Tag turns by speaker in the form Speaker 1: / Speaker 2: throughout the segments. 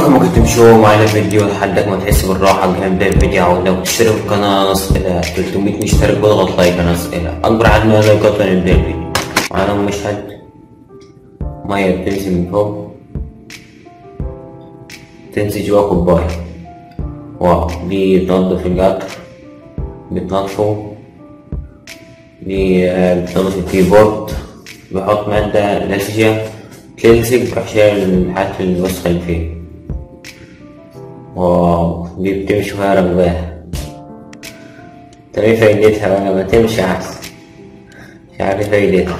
Speaker 1: عمركم ما كنتوا تمشوا معانا فيديو لحدك ما تحس بالراحة قبل نبدأ الفيديو لو تشترك في القناة نص إلى 300 مشترك واضغط لايك نص إلى أكبر عدد من اللايكات ونبدأ الفيديو معانا مشهد مية بتنزل من فوق تنزل جوا كوباية واو دي بتنضف القطر بتنضفه دي آه، بتنضف الكيبورد بحط مادة لزجة تلزق تروح شايل الحاجات الوسخة اللي فيه واو دي بتمشي وهي راكباها طب ايه فايدتها بقى ما تمشي أحسن مش عارف ايه فايدتها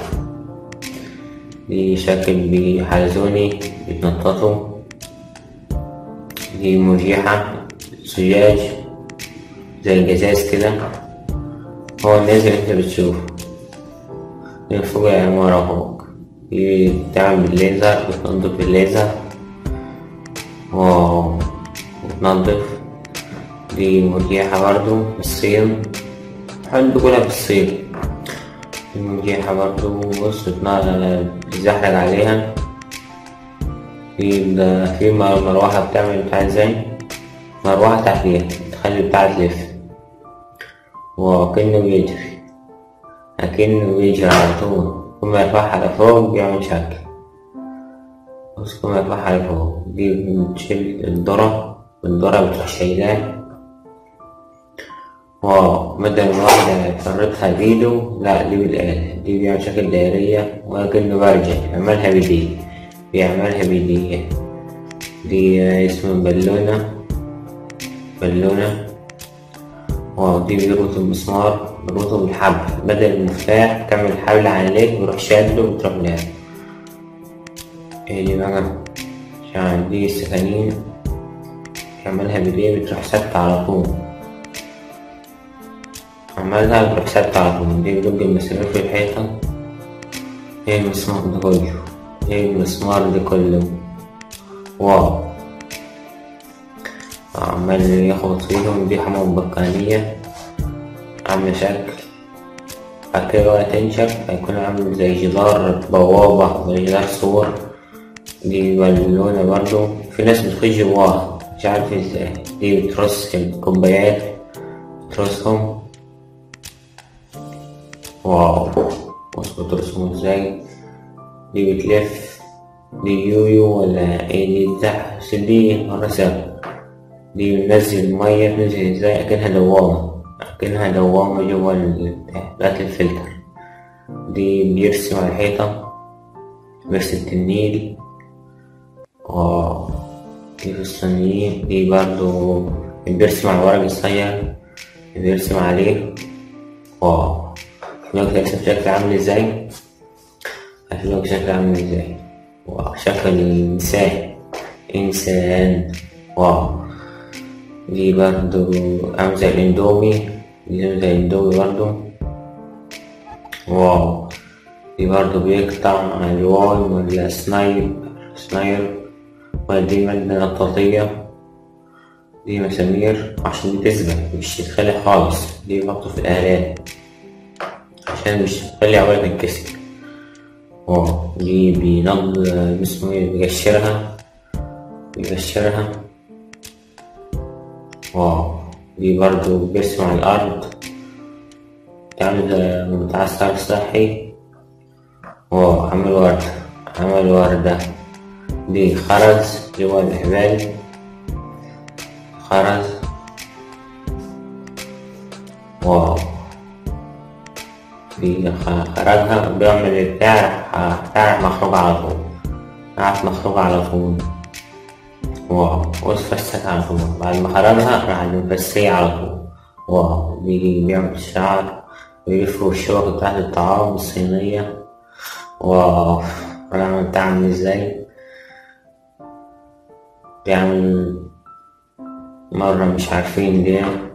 Speaker 1: دي شكل بحلزوني بيتنططوا دي مريحة زجاج زي الجزاز كده هو النازل انت بتشوفه من فوق العمارة فوق دي بتعمل بالليزر بتنضف بالليزر واو بتنضف دي مريحة برضو بالصين بحب كلها بالصين دي مريحة برضو بص بتزحلق عليها في ال- في مر- مروحة بتعمل بتاع ازاي مروحة تحتيها تخلي بتاع تلف وكأنه بيجري أكنه بيجري على طول كل ما يرفعها لفوق بيعمل شكل بص كل ما يرفعها لفوق دي بتشيل الذرة والذرة بتروح شايلاه واو بدل ما واحدة يفرطها بإيده لا دي بالآلة دي بيعمل شكل دائرية وكأنه برجع يعملها بإيديه بيعملها بإيديه دي اسمه بالونة بالونة واو دي بيربط المسمار بيربطه بالحبل بدل المفتاح تعمل حبل عليك بيروح شادله وتروح لها ايه دي بقى عشان دي السكاكين يعملها بإيديه بتروح ثابتة على طول عملها بتروح ثابتة على طول دي بيدق المسامير في الحيطة ايه المسمار ده كله ايه المسمار ده كله واو عمال يخبط فيهم دي حمام بكانية عاملة شكل بعد كده بقى تنشف هيكون عامل زي جدار بوابة ولا جدار صور دي بالونة برضو في ناس بتخش جواها مش عارف ازاي دي بترص الكوبايات بترصهم واو بص بترسمه ازاي دي بتلف دي يويو ولا ايه دي بتاع بس دي مرة دي بننزل المية بتنزل ازاي اكنها دوامة اكنها دوامة جوا البتاع بتاعت الفلتر دي بيرسم على الحيطة بيرسم النيل واو دي في الصينيين دي برضو بيرسم على الورق الصغير بيرسم عليه واو دلوقتي هرسم شكل عامل ازاي هشوفك شكل عامل ازاي واو شكل الإنسان إنسان واو دي برضو عامل زي الإندومي دي عامل زي الإندومي برضو واو دي برضو بيقطع ألوان ولا سنايب سناير ودي مادة نطاطية دي مسامير عشان دي تثبت مش تتخلي خالص دي بحطه في الآلات عشان مش تخلي عمالة تنكسر واو دي بينض اسمه ايه بيقشرها بيقشرها واو دي برضو بيرسم على الأرض تعمل متعسكر صحي واو عمل وردة عمل وردة دي خرز جوا الحبال خرز واو في خرجها بيعمل بتاع بتاع مخروج على طول راحت مخروج على طول واو واتفسك على طول بعد ما خرجها راح مفسيه على طول واو بيجي بيعمل الشعر ويلفوا الشوك بتاعت الطعام الصينية واو انا بتعمل ازاي بيعمل مرة مش عارفين ليه